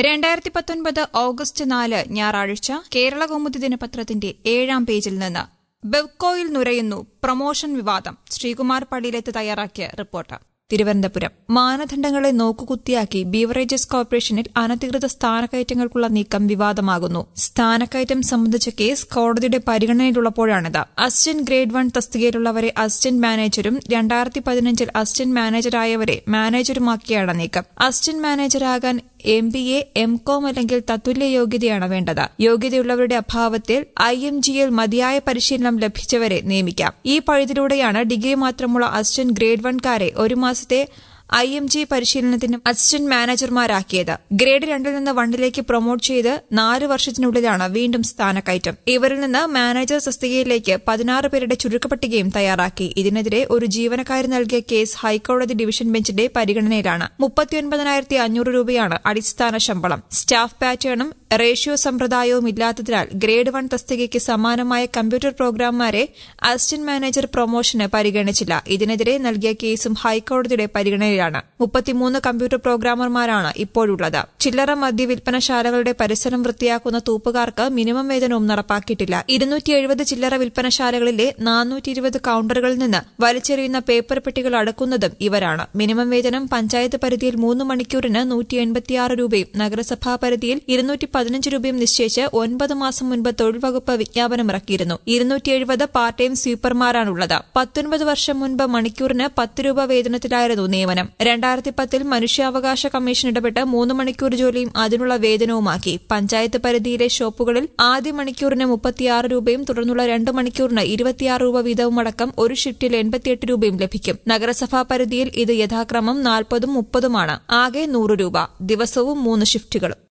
രണ്ടായിരത്തി പത്തൊൻപത് ഓഗസ്റ്റ് നാല് ഞായറാഴ്ച കേരള കൗമുദി ദിനപത്രത്തിന്റെ ഏഴാം പേജിൽ നിന്ന് ബെവ്കോയിൽ നുരയുന്നു പ്രമോഷൻ വിവാദം ശ്രീകുമാർ പള്ളിയിലെത്ത് തയ്യാറാക്കിയ റിപ്പോർട്ട് തിരുവനന്തപുരം മാനദണ്ഡങ്ങളെ നോക്കുകുത്തിയാക്കി ബീവറേജസ് കോർപ്പറേഷനിൽ അനധികൃത സ്ഥാനക്കയറ്റങ്ങൾക്കുള്ള നീക്കം വിവാദമാകുന്നു സ്ഥാനക്കയറ്റം സംബന്ധിച്ച കേസ് കോടതിയുടെ പരിഗണനയിലുള്ളപ്പോഴാണിത് അസിസ്റ്റന്റ് ഗ്രേഡ് വൺ തസ്തികയിലുള്ളവരെ അസിസ്റ്റന്റ് മാനേജരും രണ്ടായിരത്തി പതിനഞ്ചിൽ അസിസ്റ്റന്റ് മാനേജറായവരെ മാനേജറുമാക്കിയാണ് നീക്കം അസിസ്റ്റന്റ് മാനേജറാകാൻ M B A M com അല്ലെങ്കിൽ തത്തുല്യ യോഗ്യതയാണ് വേണ്ടത് യോഗ്യതയുള്ളവരുടെ അഭാവത്തിൽ ഐ എം ജിയിൽ മതിയായ പരിശീലനം ലഭിച്ചവരെ നിയമിക്കാം ഈ പഴുതിലൂടെയാണ് ഡിഗ്രി മാത്രമുള്ള അസിസ്റ്റന്റ് ഗ്രേഡ് വൺകാരെ ഒരു മാസത്തെ ഐ എം ജി പരിശീലനത്തിന് അസിസ്റ്റന്റ് മാനേജർമാരാക്കിയത് ഗ്രേഡ് രണ്ടിൽ നിന്ന് വണ്ണിലേക്ക് പ്രൊമോട്ട് ചെയ്ത് നാല് വർഷത്തിനുള്ളിലാണ് വീണ്ടും സ്ഥാനക്കയറ്റം ഇവരിൽ നിന്ന് മാനേജർ തസ്തികയിലേക്ക് പതിനാറ് പേരുടെ ചുരുക്കപ്പട്ടികയും തയ്യാറാക്കി ഇതിനെതിരെ ഒരു ജീവനക്കാരി നൽകിയ കേസ് ഹൈക്കോടതി ഡിവിഷൻ ബെഞ്ചിന്റെ പരിഗണനയിലാണ് മുപ്പത്തിയൊൻപതിനായിരത്തി അഞ്ഞൂറ് രൂപയാണ് അടിസ്ഥാന ശമ്പളം സ്റ്റാഫ് പാറ്റേണും റേഷ്യോ സമ്പ്രദായവും ഇല്ലാത്തതിനാൽ ഗ്രേഡ് വൺ തസ്തികയ്ക്ക് സമാനമായ കമ്പ്യൂട്ടർ പ്രോഗ്രാംമാരെ അസിസ്റ്റന്റ് മാനേജർ പ്രൊമോഷന് പരിഗണിച്ചില്ല ഇതിനെതിരെ നൽകിയ കേസും ഹൈക്കോടതിയുടെ പരിഗണനയിലാണ് മുപ്പത്തിമൂന്ന് കമ്പ്യൂട്ടർ പ്രോഗ്രാമർമാരാണ് ഇപ്പോഴുള്ളത് ചില്ലറ മദ്യ വിൽപ്പനശാലകളുടെ പരിസരം വൃത്തിയാക്കുന്ന തൂപ്പുകാർക്ക് മിനിമം വേതനവും നടപ്പാക്കിയിട്ടില്ല ഇരുന്നൂറ്റി എഴുപത് ചില്ലറ വിൽപ്പനശാലകളിലെ നാനൂറ്റി ഇരുപത് കൌണ്ടറുകളിൽ നിന്ന് വലിച്ചെറിയുന്ന പേപ്പർ പെട്ടികൾ അടക്കുന്നതും ഇവരാണ് മിനിമം വേതനം പഞ്ചായത്ത് പരിധിയിൽ മൂന്ന് മണിക്കൂറിന് നൂറ്റി എൺപത്തിയാറ് രൂപയും നഗരസഭാ പരിധിയിൽ ഇരുന്നൂറ്റി പതിനഞ്ച് രൂപയും നിശ്ചയിച്ച് ഒൻപത് മാസം മുൻപ് തൊഴിൽ വകുപ്പ് വിജ്ഞാപനം ഇറക്കിയിരുന്നു ഇരുന്നൂറ്റി എഴുപത് പാർട്ട് ടൈം സ്വീപ്പർമാരാണുള്ളത് പത്തൊൻപത് വർഷം മുൻപ് മണിക്കൂറിന് പത്ത് രൂപ വേതനത്തിലായിരുന്നു നിയമനം രണ്ടായിരത്തി പത്തിൽ മനുഷ്യാവകാശ കമ്മീഷൻ ഇടപെട്ട് മൂന്ന് മണിക്കൂർ ജോലിയും അതിനുള്ള വേതനവുമാക്കി പഞ്ചായത്ത് പരിധിയിലെ ഷോപ്പുകളിൽ ആദ്യ മണിക്കൂറിന് മുപ്പത്തിയാറ് രൂപയും തുടർന്നുള്ള രണ്ട് മണിക്കൂറിന് ഇരുപത്തിയാറ് രൂപ വീതവുമടക്കം ഒരു ഷിഫ്റ്റിൽ എൺപത്തിയെട്ട് രൂപയും ലഭിക്കും നഗരസഭാ പരിധിയിൽ ഇത് യഥാക്രമം നാൽപ്പതും മുപ്പതുമാണ് ആകെ നൂറ് രൂപ ദിവസവും മൂന്ന് ഷിഫ്റ്റുകളും